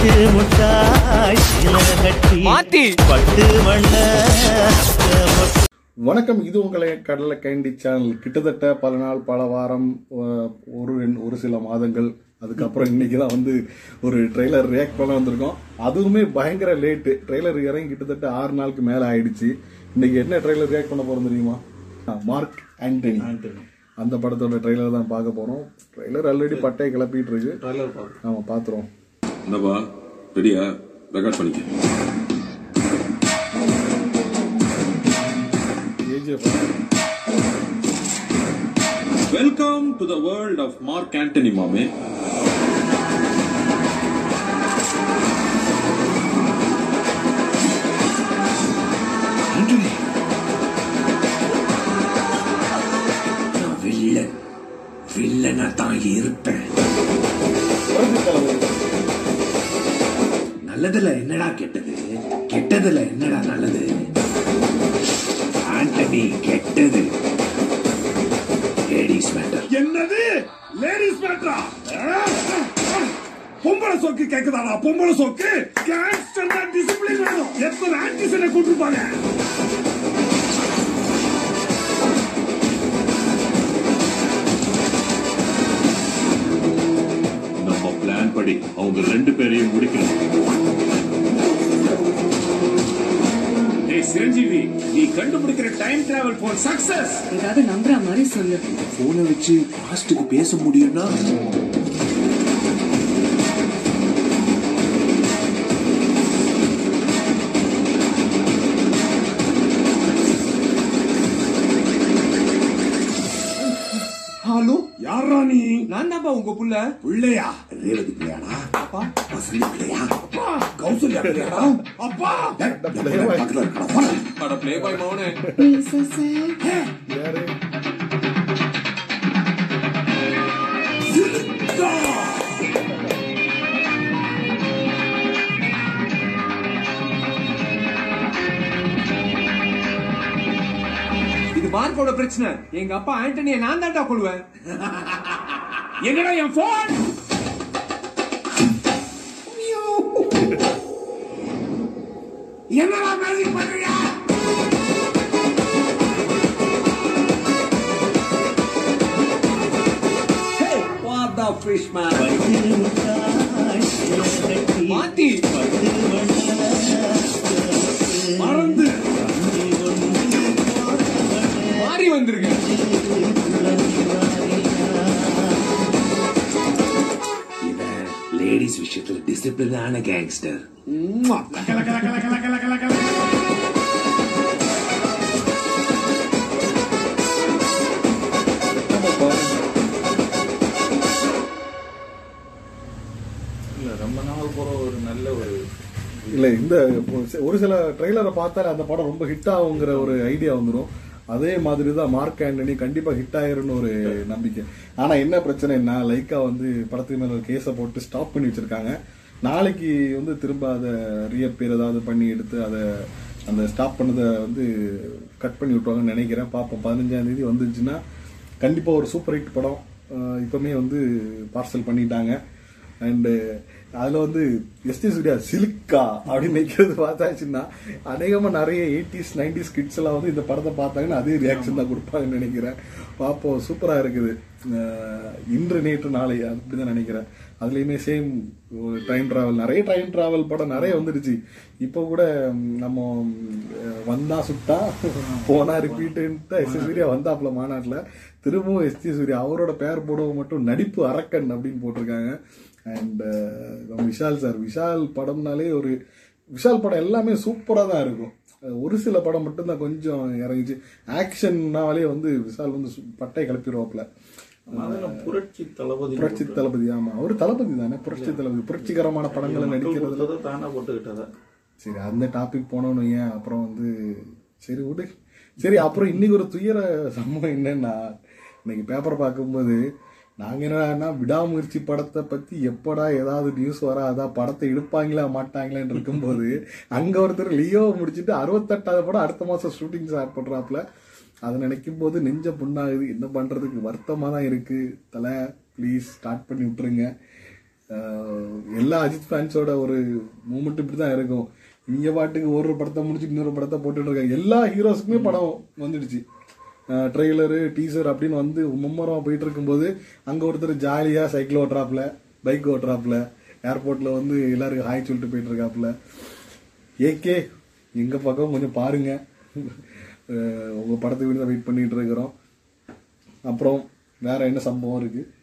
பட்டு முட்டாய் சில கட்டி மாத்தி. பட்டு வண்ண வணக்கம் இது உங்களை கடலை கைண்டி சேனல் கிட்டத்தட்ட பல நாள் பல வாரம் அஹ், ஒரு ரெண்டு- ஒரு சில மாதங்கள் அதுக்கப்புறம் இன்னைக்கு தான் வந்து ஒரு ட்ரெய்லர் ரியாக்ட் பண்ண வந்திருக்கோம் அதுவுமே பயங்கர லேட்டு ட்ரெய்லர் இறங்கி கிட்டத்தட்ட ஆறு நாளுக்கு மேலே ஆயிடுச்சு இன்னைக்கு என்ன ட்ரெய்லர் ரியாக்ட் பண்ண போறோம் தெரியுமா மார்க் ஆண்டனி அந்த படத்தோட ட்ரெய்லர் தான் பார்க்க போறோம் ட்ரெய்லர் ஆல்ரெடி பட்டையை கிளப்பிட்டு இருக்கு ஆமா பாத்துறோம் என்னப்பா ரெடியா ரெக்கார்ட் பண்ணிக்க ஏஜிஎஃப் welcome to the world of Mark Antony மாமே நான் வில்லன் வில்லனா தான் இருப்பேன் நல்லதுல என்னடா கெட்டது கெட்டதுல என்னடா நல்லது ஆண்டனி கெட்டது லேடிஸ் மேட்டர் என்னது லேடிஸ் மேட்ரா பொம்பளை சோக்கு கேக்குதாடா பொம்பளை சோக்கு கேங்ஸ்டர் டிசிப்ளின் வேணும் எத்தனை ஆன்டிசனை கூட்டிருப்பாங்க நம்ம பிளான் படி அவங்க ரெண்டு பேரையும் முடிக்கணும் ஏய் சிரஞ்சீவி நீ கண்டுபிடிக்கிற டைம் டிராவல் ஃபார் சக்சஸ் ஏதாவது நம்புற மாதிரி சொல்லு போனை வச்சு பாஸ்டுக்கு பேச முடியும்னா ஹலோ யாரா நீ நான் தான்ப்பா உங்க புள்ள பிள்ளையா ரேவதி பிள்ளையாடா வசந்தி பிள்ளையா அப்பா கௌசல்யா பிள்ளையாடா அப்பா டேய், என் பிள்ளை பக்கத்துல இருக்கடா, போடா. அட ப்ளே பாய் மௌனே யாரு இது மார்க்கோட பிரச்சனை எங்க அப்பா ஆண்டனிய நான் தான்டா கொள்வேன் எங்கடா என் போன் என்னடா மேஜிக் பண்றியா பட்டு முட்டாய் சில கட்டி மாத்தி பட்டு வண்ண மறந்து மாறி வந்திருக்கேன் இவன் லேடிஸ் விஷயத்துல டிசிப்ளினான கேங்ஸ்டர் கல கல கல கல கல கல கல இல்ல இந்த ஒரு சில ட்ரெய்லரை பார்த்தாலே அந்த படம் ரொம்ப ஹிட் ஆகுங்கிற ஒரு ஐடியா வந்துடும் அதே மாதிரி தான் மார்க் ஆண்டனி கண்டிப்பா ஹிட் ஆயிரும்னு ஒரு நம்பிக்கை ஆனா என்ன பிரச்சனைன்னா லைக்கா வந்து படத்துக்கு மேல ஒரு கேஸை போட்டு ஸ்டாப் பண்ணி வச்சிருக்காங்க நாளைக்கு வந்து திரும்ப அதை ரீஅப்பேர் ஏதாவது பண்ணி எடுத்து அதை அந்த ஸ்டாப் பண்ணதை வந்து கட் பண்ணி விட்டுருவாங்கன்னு நினைக்கிறேன் பார்ப்போம் பதினஞ்சாம் தேதி வந்துச்சுன்னா கண்டிப்பா ஒரு சூப்பர் ஹிட் படம் அஹ் இப்பவுமே வந்து பார்சல் பண்ணிட்டாங்க அண்டு அதுல வந்து எஸ்டி சூர்யா சிலுக்கா அப்படின்னு நிக்கிறது பார்த்தாச்சுன்னா அநேகமா நிறைய எயிட்டிஸ் நைன்டிஸ் கிட்ஸ் எல்லாம் வந்து இந்த படத்தை பார்த்தாங்கன்னா அதே ரியாக்ஷன் தான் கொடுப்பாங்கன்னு நினைக்கிறேன் பார்ப்போம் சூப்பரா இருக்குது அஹ் இன்று நேற்று நாளை அப்படிதான் நினைக்கிறேன் அதுலயுமே சேம் டைம் டிராவல் நிறைய டைம் டிராவல் படம் நிறைய வந்துடுச்சு இப்போ கூட ம், நம்ம ம், வந்தா சுட்டா போனா ரிப்பீட்டுன்ட்டு எஸ் சூர்யா வந்தாப்ல மாநாட்டுல திரும்பவும் எஸ் சூர்யா அவரோட பேர் போடவும் மட்டும் நடிப்பு அரக்கன் அப்படின்னு போட்டிருக்காங்க அண்ட் விஷால் சார் விஷால் படம்னாலே ஒரு விஷால் படம் எல்லாமே சூப்பரா தான் இருக்கும் அஹ் ஒரு சில படம் மட்டும்தான் கொஞ்சம் இறங்கிச்சு ஆக்ஷன்னாலே வந்து விஷால் வந்து சு- பட்டை கிளப்பிடுவாப்ல புரட்சி தளபதி புரட்சி தளபதி ஆமா அவரு தளபதி தானே புரட்சி தளபதி புரட்சிகரமான படங்களை நடிக்கிறது கொடுத்ததை தானே போட்டுக்கிட்டதா சரி அந்த டாபிக் போனோன்னு ஏன் அப்புறம் வந்து சரி விடு சரி அப்புறம் இன்னைக்கு ஒரு துயர சம்பவம் என்னன்னா இன்னைக்கு பேப்பர் பார்க்கும்போது நாங்க என்னன்னா விடாமுயற்சி படத்தை பத்தி எப்படா ஏதாவது நியூஸ் வராதா படத்தை எடுப்பாங்களா மாட்டாங்களான்னு இருக்கும்போது அங்க ஒருத்தர் லியோ முடிச்சிட்டு அறுபத்தெட்டாவது படம் அடுத்த மாசம் ஷூட்டிங் ஸ்டார்ட் பண்றாப்ல அதை நினைக்கும் போது நெஞ்ச புண்ணாகுது என்ன பண்றதுக்கு வருத்தமா தான் இருக்கு தலை ப்ளீஸ் ஸ்டார்ட் பண்ணி விட்டுருங்க அஹ், எல்லா அஜித் ஃபேன்ஸோட ஒரு மூமெண்ட் இப்படி தான் இருக்கும் இங்க பாட்டுக்கு ஒரு படத்தை முடிச்சுட்டு இன்னொரு படத்தை போட்டுட்டு இருக்காங்க எல்லா ஹீரோஸுக்குமே படம் வந்துடுச்சு ட்ரெய்லரு டீசர் அப்படின்னு வந்து மும்மரமா போயிட்டு இருக்கும்போது அங்க ஒருத்தர் ஜாலியா சைக்கிள் ஓட்டுறாப்புல பைக் ஓட்டுறாப்புல ஏர்போர்ட்ல வந்து எல்லாருக்கும் ஹாய் சொல்லிட்டு போயிட்டு இருக்காப்புல ஏகே எங்க பக்கம் கொஞ்சம் பாருங்க அஹ் உங்க படத்துக்கு தான் வெயிட் பண்ணிட்டு இருக்கிறோம் அப்புறம் வேற என்ன சம்பவம் இருக்கு